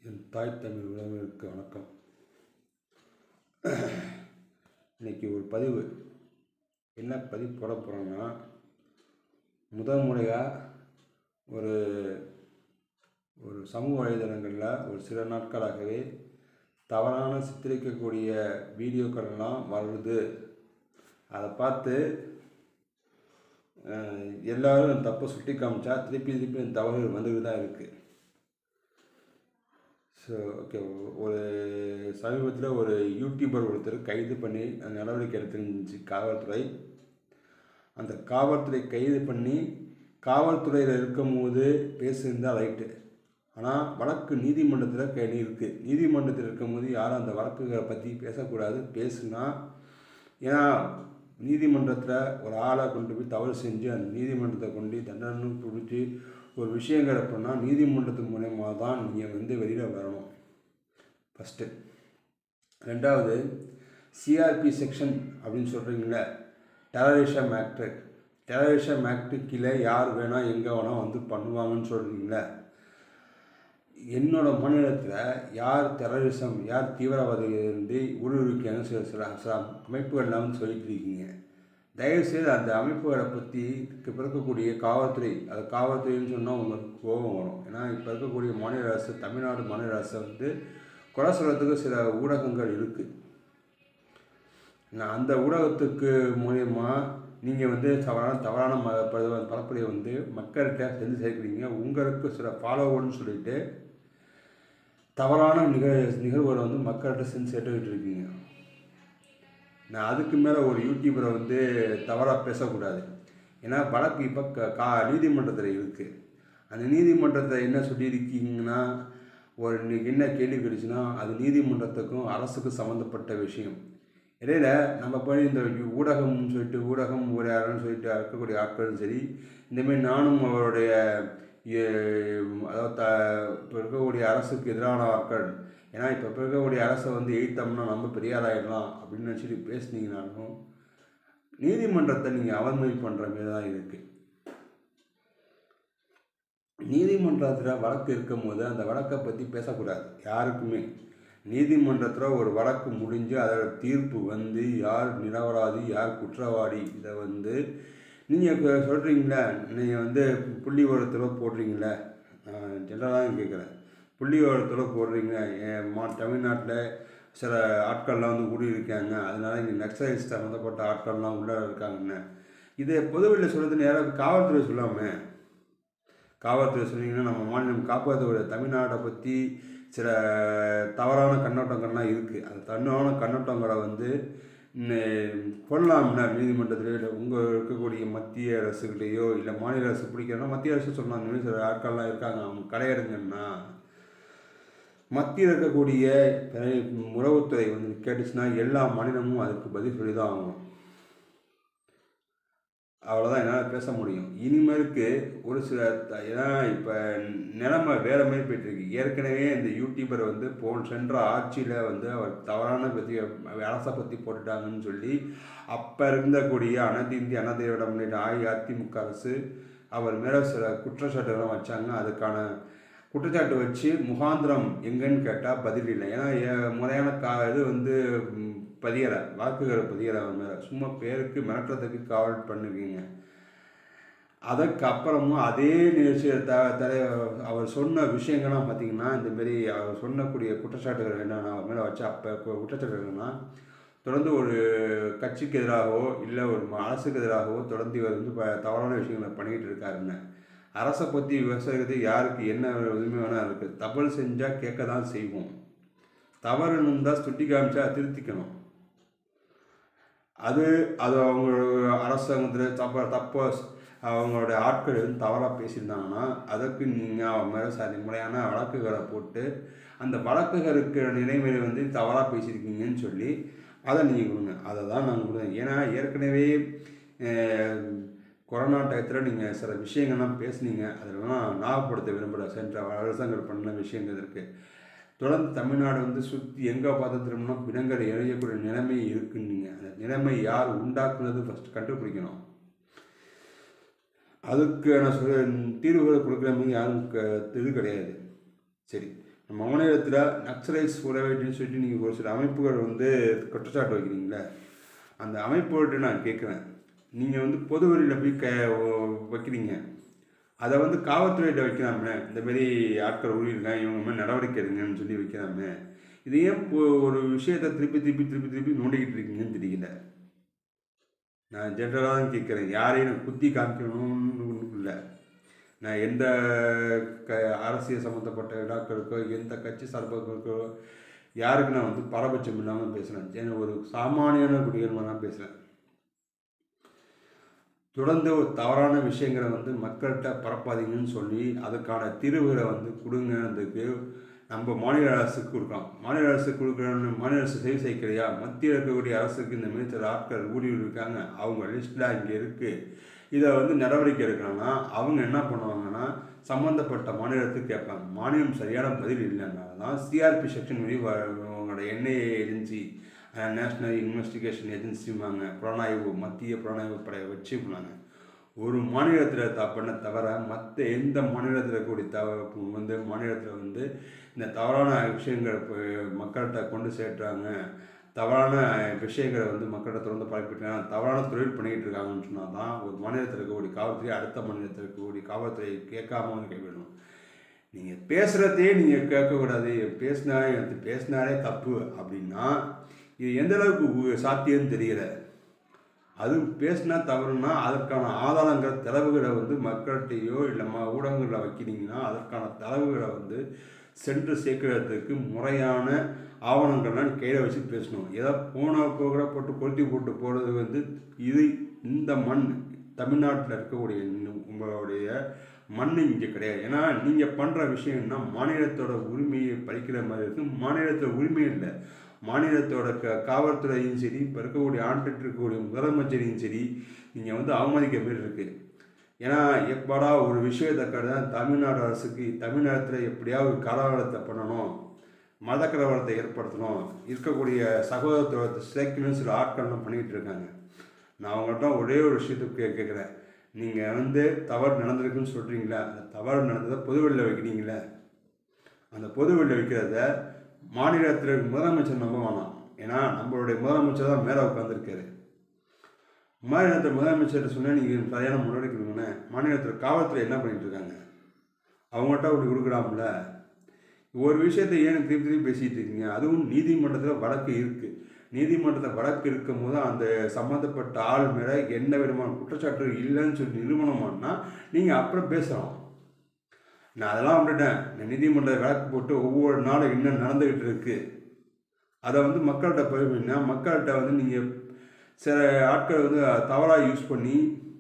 என் தாய் தமிழ் உறவுகளுக்கு வணக்கம் இன்னைக்கு ஒரு பதிவு என்ன பதிவு போட போகிறோன்னா முதல் முறையாக ஒரு ஒரு சமூக வலைதளங்களில் ஒரு சில நாட்களாகவே தவறான சித்தரிக்கக்கூடிய வீடியோக்கள்லாம் வருது அதை பார்த்து அஹ், எல்லாரும் தப்பை சுட்டி காமிச்சா திருப்பி திருப்பி அந்த தவறுகள் வந்துட்டு தான் இருக்குது ஸோ ஓகே ஒரு சமீபத்தில் ஒரு யூடியூபர் ஒருத்தர் கைது பண்ணி அந்த நடவடிக்கை எடுத்துருந்துச்சு காவல்துறை அந்த காவல்துறை கைது பண்ணி காவல்துறையில் இருக்கும்போது பேசியிருந்தா ரைட்டு ஆனால் வழக்கு நீதிமன்றத்தில் கை இருக்குது நீதிமன்றத்தில் இருக்கும்போது யாரும் அந்த வழக்குகளை பற்றி பேசக்கூடாது பேசுனா ஏன்னா நீதிமன்றத்தில் ஒரு ஆளை கொண்டு போய் தவறு செஞ்சு அந்த நீதிமன்றத்தை கொண்டு தண்டனை பிடிச்சி ஒரு விஷயங்களை பண்ணால் நீதிமன்றத்து மூலயமா தான் நீங்கள் வந்து வெளியில் வரணும் ஃபஸ்ட்டு ரெண்டாவது சிஆர்பி செக்ஷன் அப்படின்னு சொல்கிறீங்களே டெரரிசம் ஆக்டு டெரரிசம் ஆக்டு கீழே யார் வேணால் எங்கே வேணால் வந்து பண்ணுவாங்கன்னு சொல்கிறீங்களே என்னோட மாநிலத்தில் யார் டெரரிசம் யார் தீவிரவாதி இருந்து ஊடுருவிக்காங்க சில சில சில அமைப்புகள்லாம் வந்து சொல்லிட்டு இருக்கீங்க தயவுசெய்து அந்த அமைப்புகளை பற்றி இப்போ இருக்கக்கூடிய காவல்துறை அது காவல்துறைன்னு சொன்னால் உங்களுக்கு கோபம் வரும் ஏன்னா இப்போ இருக்கக்கூடிய மாநில அரசு தமிழ்நாடு மாநில அரசை வந்து குறை சொல்கிறதுக்கு சில ஊடகங்கள் இருக்குது நான் அந்த ஊடகத்துக்கு மூலயமா நீங்கள் வந்து தவறான தவறான ம பர- பரப்புரையை வந்து மக்கள்கிட்ட செஞ்சு சேர்க்குறீங்க உங்களுக்கு சில ஃபாலோவர்னு சொல்லிட்டு தவறான நிகழ் நிகழ்வுகளை வந்து மக்கள்கிட்ட செஞ்சு சேர்த்துக்கிட்டு இருக்கீங்க நான் அதுக்கு மேலே ஒரு யூடியூபரை வந்து தவறாக பேசக்கூடாது ஏன்னா வழக்கு இப்போ க கா நீதிமன்றத்தில் இருக்குது அந்த நீதிமன்றத்தில் என்ன சொல்லியிருக்கீங்கன்னா ஒரு இன்னைக்கு என்ன கேள்வி கிடைச்சுன்னா அது நீதிமன்றத்துக்கும் அரசுக்கும் சம்மந்தப்பட்ட விஷயம் இடையில நம்ம போய் இந்த ஊடகம்னு சொல்லிட்டு ஊடகம் ஒரு யாருன்னு சொல்லிட்டு இருக்கக்கூடிய ஆட்களும் சரி இந்தமாரி நானும் அவருடைய எ- அதாவது த இப்போ இருக்கக்கூடிய அரசுக்கு எதிரான ஆட்கள் ஏன்னா இப்போ இருக்கக்கூடிய அரசை வந்து எய்த்தோம்னா நம்ம பெரியார் ஆயிடலாம் அப்படின்னு நினச்சிட்டு பேசுனீங்கனாலும் நீதிமன்றத்தை நீங்கள் அவமதி பண்ணுற மாரி தான் இருக்குது நீதிமன்றத்தில் வழக்கு இருக்கும்போது அந்த வழக்கை பற்றி பேசக்கூடாது யாருக்குமே நீதிமன்றத்தில் ஒரு வழக்கு முடிஞ்சு அதோட தீர்ப்பு வந்து யார் நிரபராதி யார் குற்றவாளி இதை வந்து நீங்கள் இப்போ சொல்கிறீங்களே நீங்கள் வந்து புள்ளி விவரத்தில் போடுறீங்களே ஜென்ரலாக கேட்குறேன் புள்ளி விவரத்தில் போடுறீங்க என் மா தமிழ்நாட்டில் சில ஆட்கள்லாம் வந்து ஊடுருவிருக்காங்க அதனால இங்கே நக்சலைட்ஸ் சம்மந்தப்பட்ட ஆட்கள்லாம் உள்ளே இருக்காங்கன்னு இதை பொதுவெளியில் சொல்கிறது நேராக காவல்துறை சொல்லாமல் காவல்துறை சொன்னீங்கன்னா நம்ம மாநிலம் காப்பாற்றக்கூடிய தமிழ்நாட்டை பற்றி சில தவறான கண்ணோட்டங்கள்லாம் இருக்குது அந்த தவறான கண்ணோட்டங்களை வந்து நெ- கொள்ளலாம்ல நீதிமன்றத்திலேயோ இல்லை உங்கள் இருக்கக்கூடிய மத்திய அரசுகிட்டேயோ இல்லை மாநில அரசு பிடிக்கிறனா மத்திய அரசு சொன்னாங்க இன்னும் சில ஆட்கள்லாம் இருக்காங்க அவங்க கடையெடுங்கன்னா மத்தியில் இருக்கக்கூடிய பிற- உறவுத்துறை வந்து கேட்டுச்சுன்னா எல்லா மாநிலமும் அதுக்கு பதில் சொல்லி தான் ஆகணும் அவ்வளோதான் என்னால் பேச முடியும் இனிமேலுக்கு ஒரு சில த- ஏன்னா இப்போ நிலைமை வேறு மாதிரி போயிட்டுருக்கு ஏற்கனவே இந்த யூடியூபர் வந்து போன் சென்ற ஆட்சியில் வந்து அவர் தவறான பற்றி அரசை பற்றி போட்டுட்டாங்கன்னு சொல்லி அப்போ இருந்தக்கூடிய அனைத்து இந்திய அண்ணா திராவிட முன்னேற்ற அஇஅதிமுக அரசு அவர் மேலே சில குற்றச்சாட்டுகள்லாம் வச்சாங்க அதுக்கான குற்றச்சாட்டு வச்சு முகாந்திரம் எங்கன்னு கேட்டால் பதில் இல்லை ஏன்னா ஏ- முறையான கா இது வந்து ம், பதியலை வாக்குகளை பதியலை அவர் மேலே சும்மா பேருக்கு மிரட்டுறதுக்கு காவல் பண்ணிருக்கீங்க அதற்கு அப்புறமும் அதே நிகழ்ச்சியில் த தலை அவர் சொன்ன விஷயங்கள்லாம் பார்த்தீங்கன்னா இந்தமாரி அவர் சொன்னக்கூடிய குற்றச்சாட்டுகள் என்னென்ன அவர் மேலே வச்ச அப்போ குற்றச்சாட்டுகள் என்னன்னா தொடர்ந்து ஒரு கட்சிக்கு எதிராகவோ இல்லை ஒரு ம- அரசுக்கு எதிராகவோ தொடர்ந்து இவர் வந்து ப தவறான விஷயங்களை பண்ணிக்கிட்டு இருக்காருன்னு அரசை பற்றி விவசாயத்தை யாருக்கு என்ன உரிமை வேணால் இருக்குது தவறு செஞ்சால் கேட்க தான் செய்வோம் தவறு இருந்தால் சுட்டி காமிச்சா திருத்திக்கணும் அது அது அவங்களோட அரசாங்கத்தில் தப்ப தப்போ அவங்களோட ஆட்கள் எதுவும் தவறாக பேசியிருந்தாங்கன்னா அதற்கு நீங்கள் அவங்க மேலே சரி முறையான வழக்குகளை போட்டு அந்த வழக்குகளுக்கு நிலைமையை வந்து தவறாக பேசியிருக்கீங்கன்னு சொல்லி அதை நீங்கள் கொடுங்க அதை தான் நாங்கள் கொடுங்க ஏன்னா ஏற்கனவே அஹ், கொரோனா டயத்தில் நீங்கள் சில விஷயங்கள்லாம் பேசுனீங்க அதெல்லாம் ஞாபகப்படுத்த விரும்புகிற சென்ற அரசாங்கம் பண்ண விஷயங்கள் இருக்குது தொடர்ந்து தமிழ்நாடு வந்து சுற்றி எங்கே பார்த்து திரும்பினா பிணங்கள் எறியக்கூடிய நிலைமை இருக்குன்னீங்க அந்த நிலைமை யார் உண்டாக்குனது ஃபஸ்ட் கண்டுபிடிக்கணும் அதுக்கான சொல் தீர்வுகளை கொடுக்குற மாதிரி யாரும் க இது கிடையாது சரி நம்ம மாநிலத்தில் நக்சலைஸ் உறவேட்டின்னு சொல்லிட்டு நீங்கள் ஒரு சில அமைப்புகள் வந்து குற்றச்சாட்டு வைக்கிறீங்களே அந்த அமைப்புகள்கிட்ட நான் கேட்குறேன் நீங்கள் வந்து பொது வழியில் போய் க ஓ- வைக்கிறீங்க அதை வந்து காவல்துறையிட்ட வைக்கலாமே இந்த மாதிரி ஆட்கள் ஊழியிருக்காங்க இவங்க மாதிரி நடவடிக்கை எடுங்கன்னு சொல்லி வைக்கலாமே இது ஏன் இப்போ ஒரு விஷயத்தை திருப்பி திருப்பி திருப்பி திருப்பி நோண்டிக்கிட்டு இருக்கீங்கன்னு தெரியல நான் ஜென்ரலாக தான் கேட்குறேன் யாரையும் நான் குத்தி காமிக்கணும்னு ஒண்ணும் இல்லை நான் எந்த க அரசியல் சம்மந்தப்பட்ட விழாக்களுக்கோ எந்த கட்சி சார்பாக யாருக்கு நான் வந்து பாரபட்சம் இல்லாமல் பேசுகிறேன் ஏன்னா ஒரு சாமானியான குடிகள் தான் பேசுகிறேன் தொடர்ந்து ஒரு தவறான விஷயங்களை வந்து மக்கள்கிட்ட பரப்பாதீங்கன்னு சொல்லி அதுக்கான தீர்வுகளை வந்து கொடுங்கன்றதுக்கு நம்ம மாநில அரசுக்கு கொடுக்கலாம் மாநில அரசுக்கு கொடுக்குறோன்னு மாநில அரசு சரி செய்யலையா மத்தியில் இருக்கக்கூடிய அரசுக்கு இந்த மாதிரி சில ஆட்கள் ஊழியர் இருக்காங்க அவங்க லிஸ்ட்டில் இங்கே இருக்குது இதை வந்து நடவடிக்கை எடுக்கணும்னா அவங்க என்ன பண்ணுவாங்கன்னா சம்மந்தப்பட்ட மாநிலத்துக்கு கேட்பாங்க மாநிலம் சரியான பதில் இல்லைன்னா தான் சிஆர்பி செக்ஷன் வழி வ- அவங்களோட என்ஐஏ ஏஜென்சி நேஷ்னல் இன்வெஸ்டிகேஷன் ஏஜென்சிம்பாங்க புலனாய்வு மத்திய புலனாய்வு படையை வச்சு பண்ணாங்க ஒரு மாநிலத்தில் த பண்ண தவிர மற்ற எந்த மாநிலத்தில் இருக்கக்கூடிய தவ வந்து மாநிலத்தில் வந்து இந்த தவறான விஷயங்கள் இப்போ மக்கள்கிட்ட கொண்டு சேர்த்துறாங்க தவறான விஷயங்களை வந்து மக்கள்கிட்ட தொடர்ந்து பரப்பிட்டுருக்காங்க தவறான தொழில் பண்ணிக்கிட்டு இருக்காங்கன்னு சொன்னால் தான் ஒரு மாநிலத்தில் இருக்கக்கூடிய காவல்துறை அடுத்த மாநிலத்தில் இருக்கக்கூடிய காவல்துறை கேட்காம வந்து கைவிடணும் நீங்கள் பேசுகிறதையே நீங்கள் கேட்கக்கூடாது பேசினா எனக்கு பேசினாலே தப்பு அப்படின்னா இது எந்த அளவுக்கு உ- சாத்தியம்னு தெரியல அது பேசினா தவறுனா அதற்கான ஆதாரங்கள் தரவுகளை வந்து மக்கள்கிட்டயோ இல்லை ம ஊடகங்களில் வைக்கிறீங்கன்னா அதற்கான தரவுகளை வந்து சென்று சேர்க்கறதுக்கு முறையான ஆவணங்கள்லாம் கையில் வச்சு பேசணும் ஏதோ போன போகிற போட்டு கொளுத்தி போட்டு போகிறது வந்து இது இந்த மண் தமிழ்நாட்டில் இருக்கக்கூடிய இந்த உங்களுடைய மண் இங்கே கிடையாது ஏன்னா நீங்கள் பண்ணுற விஷயம்னா மாநிலத்தோட உரிமையை பறிக்கிற மாதிரி இருக்குது மாநிலத்தோட உரிமை இல்லை மாநிலத்தோட க காவல்துறையும் சரி இப்போ இருக்கக்கூடிய ஆண்டுட்டு இருக்கக்கூடிய முதலமைச்சரையும் சரி நீங்கள் வந்து அவமதிக்க மாதிரி இருக்குது ஏன்னா எப்படா ஒரு விஷயத்தை கடை தமிழ்நாடு அரசுக்கு தமிழ்நாட்டில் எப்படியாவது கலவரத்தை பண்ணணும் மத கலவரத்தை ஏற்படுத்தணும் இருக்கக்கூடிய சகோதரத்துவத்தை சிதைக்கணும்னு சில ஆட்கள்லாம் பண்ணிக்கிட்டு இருக்காங்க நான் அவங்கள்ட்ட ஒரே ஒரு விஷயத்துக்கு கே கேட்குறேன் நீங்கள் வந்து தவறு நடந்திருக்குன்னு சொல்கிறீங்களா அந்த தவறு நடந்ததை பொதுவெளியில் வைக்கிறீங்களே அந்த பொதுவெளியில் வைக்கிறத மாநிலத்தில் முதலமைச்சர் நம்ப வேணாம் ஏன்னா நம்மளுடைய முதலமைச்சர் தான் மேலே உட்காந்துருக்காரு மாநிலத்தில் முதலமைச்சர் சொன்னால் நீங்கள் சரியான முன்னாடி கொடுங்கண்ணே மாநிலத்தில் காவல்துறை என்ன பண்ணிட்டு இருக்காங்க அவங்கள்ட்ட அப்படி கொடுக்கலாம்ல ஒரு விஷயத்தை ஏன் திருப்பி திருப்பி பேசிகிட்டு இருக்கீங்க அதுவும் நீதிமன்றத்தில் வழக்கு இருக்குது நீதிமன்றத்தில் வழக்கு இருக்கும் போது அந்த சம்மந்தப்பட்ட ஆள் மேலே எந்த விதமான குற்றச்சாட்டு இல்லைன்னு சொல்லி நிரூபணமானா நீங்கள் அப்புறம் பேசலாம் நான் அதெல்லாம் விட்டுட்டேன் நான் நீதிமன்ற வழக்கு போட்டு ஒவ்வொரு நாளும் என்ன நடந்துக்கிட்டு இருக்கு அதை வந்து மக்கள்கிட்ட போயிருந்தீங்கன்னா மக்கள்கிட்ட வந்து நீங்கள் சில ஆட்கள் வந்து தவறாக யூஸ் பண்ணி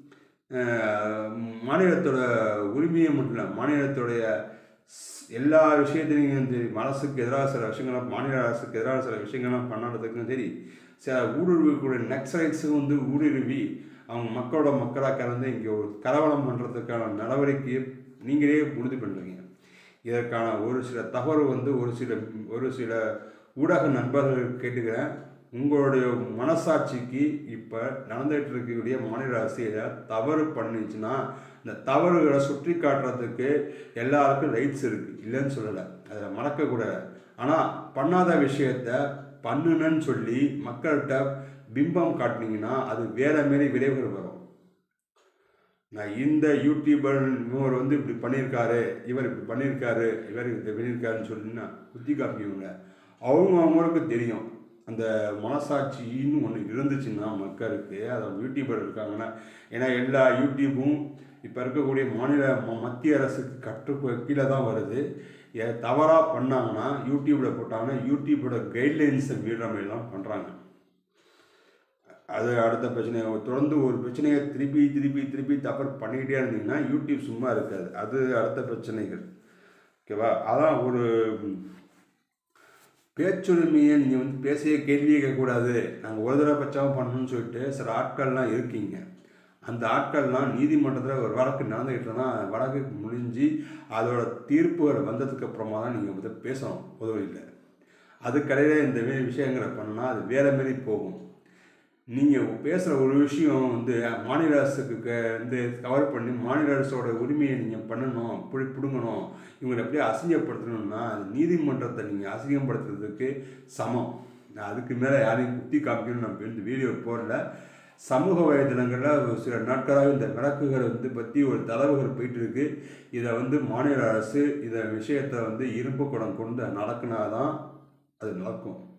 அஹ், மாநிலத்தோட உரிமையை மட்டும் இல்லை மாநிலத்துடைய ஸ்- எல்லா விஷயத்துலையும் சரி அரசுக்கு எதிராக சில விஷயங்கள்லாம் மாநில அரசுக்கு எதிராக சில விஷயங்கள்லாம் பண்ணுறதுக்கும் சரி சில ஊடுருவக்கூடிய நக்சலைட்ஸும் வந்து ஊடுருவி அவங்க மக்களோட மக்களாக கலந்து இங்கே ஒரு கலவரம் பண்ணுறதுக்கான நடவடிக்கையை நீங்களே உறுதி பண்ணுறீங்க இதற்கான ஒரு சில தகவல் வந்து ஒரு சில ஒரு சில ஊடக நண்பர்கள் கேட்டுக்கிறேன் உங்களுடைய மனசாட்சிக்கு இப்போ நடந்துகிட்டு இருக்கக்கூடிய மாநில அரசியலை தவறு பண்ணிச்சுன்னா இந்த தவறுகளை சுற்றி காட்டுறதுக்கு எல்லாருக்கும் ரைட்ஸ் இருக்குது இல்லைன்னு சொல்லலை அதில் மறக்கக்கூடாது ஆனால் பண்ணாத விஷயத்த பண்ணுனன்னு சொல்லி மக்கள்கிட்ட பிம்பம் காட்டினீங்கன்னா அது வேற மாரி விளைவுகள் வரும் நான் இந்த யூடியூபர் இவர் வந்து இப்படி பண்ணியிருக்காரு இவர் இப்படி பண்ணியிருக்காரு இவர் இப்படி பண்ணியிருக்காருன்னு சொல்லினா குத்தி காப்பியவங்க அவங்க அவங்களுக்கு தெரியும் அந்த மனசாட்சின்னு ஒன்று இருந்துச்சுன்னா மக்களுக்கு அதை யூடியூபர் இருக்காங்கன்னா ஏன்னா எல்லா யூடியூப்பும் இப்போ இருக்கக்கூடிய மாநில ம- மத்திய அரசுக்கு கட்டு கீழே தான் வருது எ- தவறா பண்ணாங்கன்னா யூடியூப்பில் போட்டாங்கன்னா யூடியூபோட கைட்லைன்ஸை மீறுற மாதிரிலாம் பண்ணுறாங்க அது அடுத்த பிரச்சனை தொடர்ந்து ஒரு பிரச்சனையை திருப்பி திருப்பி திருப்பி தவறு பண்ணிக்கிட்டே இருந்தீங்கன்னா யூடியூப் சும்மா இருக்காது அது அடுத்த பிரச்சனைகள் ஓகேவா அதான் ஒரு ம், பேச்சுரிமையை நீங்கள் வந்து பேசிய கேள்வியே கேட்கக்கூடாது நாங்கள் ஒரு தடவை பச்சாவும் பண்ணணும்னு சொல்லிட்டு சில ஆட்கள்லாம் இருக்கீங்க அந்த ஆட்கள்லாம் நீதிமன்றத்தில் ஒரு வழக்கு நடந்துகிட்டு இருந்தால் வழக்கு முடிஞ்சு அதோட தீர்ப்புகள் வந்ததுக்கு அப்புறமா தான் நீங்கள் வந்து பேசணும் பொதுவெளியில் அதுக்கடையில் இந்த மாரி விஷயங்களை பண்ணால் அது வேறு மாரி போகும் நீங்கள் பேசுகிற ஒரு விஷயம் வந்து மாநில அரசுக்கு க- வந்து கவர் பண்ணி மாநில அரசோட உரிமையை நீங்கள் பண்ணணும் இப்படி பிடுங்கணும் இவங்களை அப்படியே அசிங்கப்படுத்தணும்னா அது நீதிமன்றத்தை நீங்கள் அசிங்கப்படுத்துறதுக்கு சமம் நான் அதுக்கு மேலே யாரையும் குத்தி காமிக்கணும்னு நான் இந்த வீடியோ போடல சமூக வலைதளங்களில் ஒரு சில நாட்களாக இந்த வழக்குகள் வந்து பற்றி ஒரு தரவுகள் போயிட்டு இருக்கு இதை வந்து மாநில அரசு இதை விஷயத்தை வந்து இரும்பு குடம் கொண்டு நடக்குனாதான் அது நடக்கும்